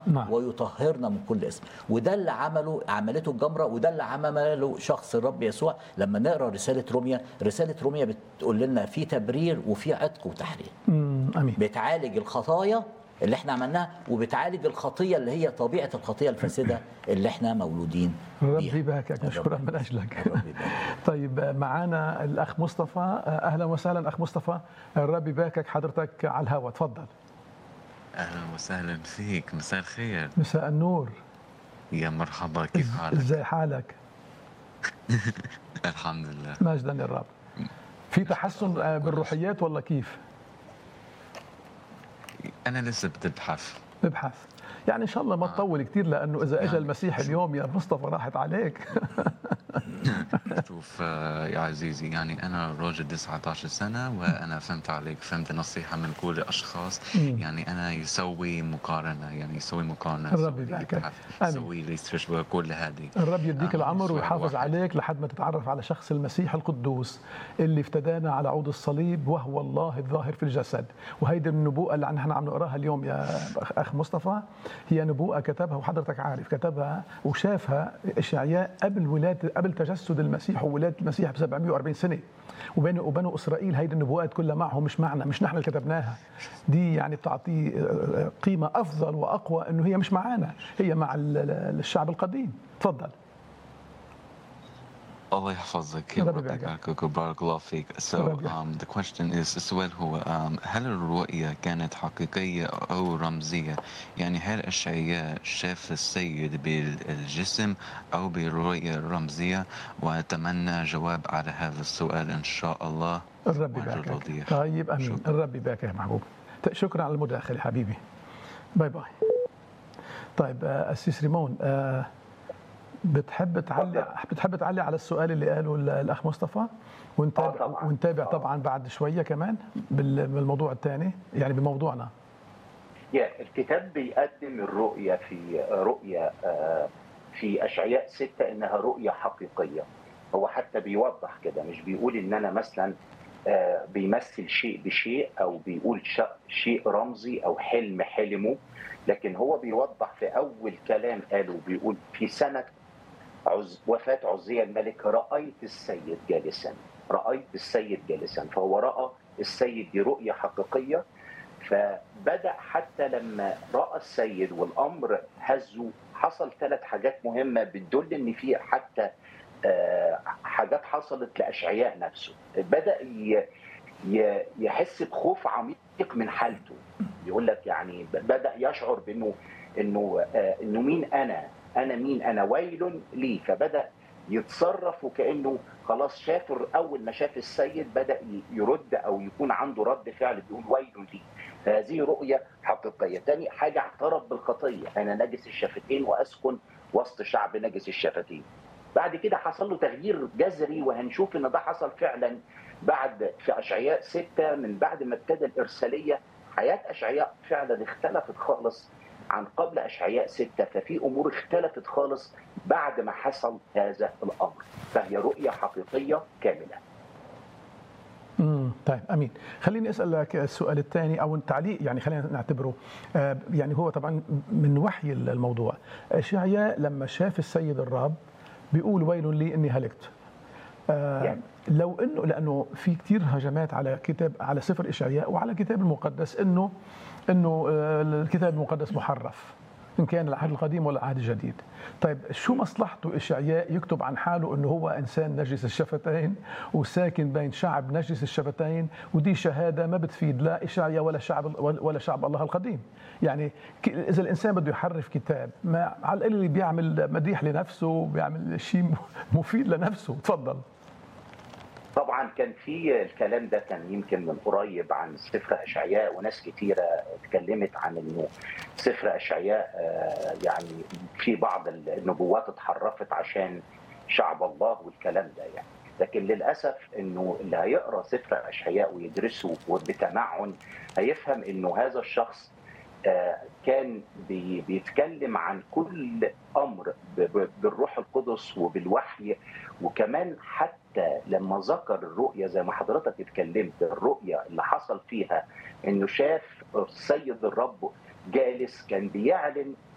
نعم. ويطهرنا من كل اسم وده اللي عمله عملته الجمره وده اللي عمله شخص الرب يسوع لما نقرا رساله روميا رساله روميا بتقول لنا في تبرير وفي عتق وتحرير مم، امين بتعالج الخطايا اللي احنا عملناها وبتعالج الخطيه اللي هي طبيعه الخطيه الفاسده اللي احنا مولودين ربي بيها يباركك مشكورا ربي من اجلك ربي يبارك. طيب معانا الاخ مصطفى اهلا وسهلا اخ مصطفى الرب يباركك حضرتك على الهواء تفضل اهلا وسهلا فيك مساء الخير مساء النور يا مرحبا كيف إز- حالك؟ ازاي حالك الحمد لله مجدا للرب في تحسن آه، بالروحيات ولا كيف انا لسه بتبحث نبحث يعني ان شاء الله ما تطول كثير لانه اذا اجى يعني المسيح اليوم يا مصطفى راحت عليك شوف آه، يا عزيزي يعني انا راجل 19 سنه وانا فهمت عليك فهمت نصيحه من كل الاشخاص مم. يعني انا يسوي مقارنه يعني يسوي مقارنه الرب يسوي يباركك. يبحث، آمين. يسوي ريسيرش وكل هذه الرب يديك آه، العمر سؤال ويحافظ واحد. عليك لحد ما تتعرف على شخص المسيح القدوس اللي افتدانا على عود الصليب وهو الله الظاهر في الجسد وهيدي النبوءة اللي نحن عم نقراها اليوم يا أخ- أخ مصطفى هي نبوءة كتبها وحضرتك عارف كتبها وشافها إشعياء قبل ولادة قبل تجسد المسيح وولادة المسيح ب 740 سنة وبين وبنو إسرائيل هيدي النبوءات كلها معه مش معنا مش نحن اللي كتبناها دي يعني بتعطي آه، قيمة أفضل وأقوى إنه هي مش معنا هي مع ال- ال- الشعب القديم تفضل الله يحفظك ربي ربي يباركك. يباركك وبارك الله فيك. So ربي. um, the question is السؤال هو um, هل الرؤية كانت حقيقية أو رمزية؟ يعني هل أشعياء شاف السيد بالجسم أو بالرؤية الرمزية؟ وأتمنى جواب على هذا السؤال إن شاء الله. الرب وأنا يباركك رضيع. طيب امين شكراً. الرب يباركك يا محبوب ت- شكرا على المداخله حبيبي باي باي طيب آه، اسيس ريمون آه، بتحب تعلق بتحب تعلق على السؤال اللي قاله ال- الاخ مصطفى ونتابع آه، طبعاً. ونتابع طبعا بعد شويه كمان بال- بالموضوع الثاني يعني بموضوعنا يا الكتاب بيقدم الرؤية في رؤية آه، في أشعياء ستة إنها رؤية حقيقية هو حتى بيوضح كده مش بيقول إن أنا مثلا آه، بيمثل شيء بشيء أو بيقول ش- شيء رمزي أو حلم حلمه لكن هو بيوضح في أول كلام قاله بيقول في سنة عز وفاة عزية الملك رأيت السيد جالسا رأيت السيد جالسا فهو رأى السيد دي رؤية حقيقية فبدا حتى لما راى السيد والامر هزه حصل ثلاث حاجات مهمه بتدل ان في حتى آه، حاجات حصلت لاشعياء نفسه بدا ي- ي- يحس بخوف عميق من حالته يقول لك يعني ب- بدا يشعر بانه انه آه، انه مين انا انا مين انا ويل لي فبدا يتصرف وكانه خلاص شاف اول ما شاف السيد بدا ي- يرد او يكون عنده رد فعل بيقول ويل لي فهذه رؤية حقيقية تاني حاجة اعترف بالخطية أنا نجس الشفتين وأسكن وسط شعب نجس الشفتين بعد كده حصل له تغيير جذري وهنشوف ان ده حصل فعلا بعد في اشعياء ستة من بعد ما ابتدى الارساليه حياه اشعياء فعلا اختلفت خالص عن قبل اشعياء ستة ففي امور اختلفت خالص بعد ما حصل هذا الامر فهي رؤيه حقيقيه كامله امم طيب امين خليني اسالك السؤال الثاني او التعليق يعني خلينا نعتبره آه، يعني هو طبعا من وحي الموضوع اشعياء لما شاف السيد الرب بيقول ويل لي اني هلكت آه، يعني. لو انه لانه في كثير هجمات على كتاب على سفر اشعياء وعلى الكتاب المقدس انه انه آه، الكتاب المقدس محرف ان كان العهد القديم ولا العهد الجديد طيب شو مصلحته اشعياء يكتب عن حاله انه هو انسان نجس الشفتين وساكن بين شعب نجس الشفتين ودي شهاده ما بتفيد لا اشعياء ولا شعب ولا شعب الله القديم يعني ك- اذا الانسان بده يحرف كتاب ما على الاقل اللي بيعمل مديح لنفسه بيعمل شيء مفيد لنفسه تفضل طبعا كان في الكلام ده كان يمكن من قريب عن سفر اشعياء وناس كتيره اتكلمت عن انه سفر اشعياء آه، يعني في بعض النبوات اتحرفت عشان شعب الله والكلام ده يعني لكن للاسف انه اللي هيقرا سفر اشعياء ويدرسه بتمعن هيفهم انه هذا الشخص آه، كان بي- بيتكلم عن كل امر ب- ب- بالروح القدس وبالوحي وكمان حتى لما ذكر الرؤية زي ما حضرتك اتكلمت الرؤية اللي حصل فيها انه شاف السيد الرب جالس كان بيعلن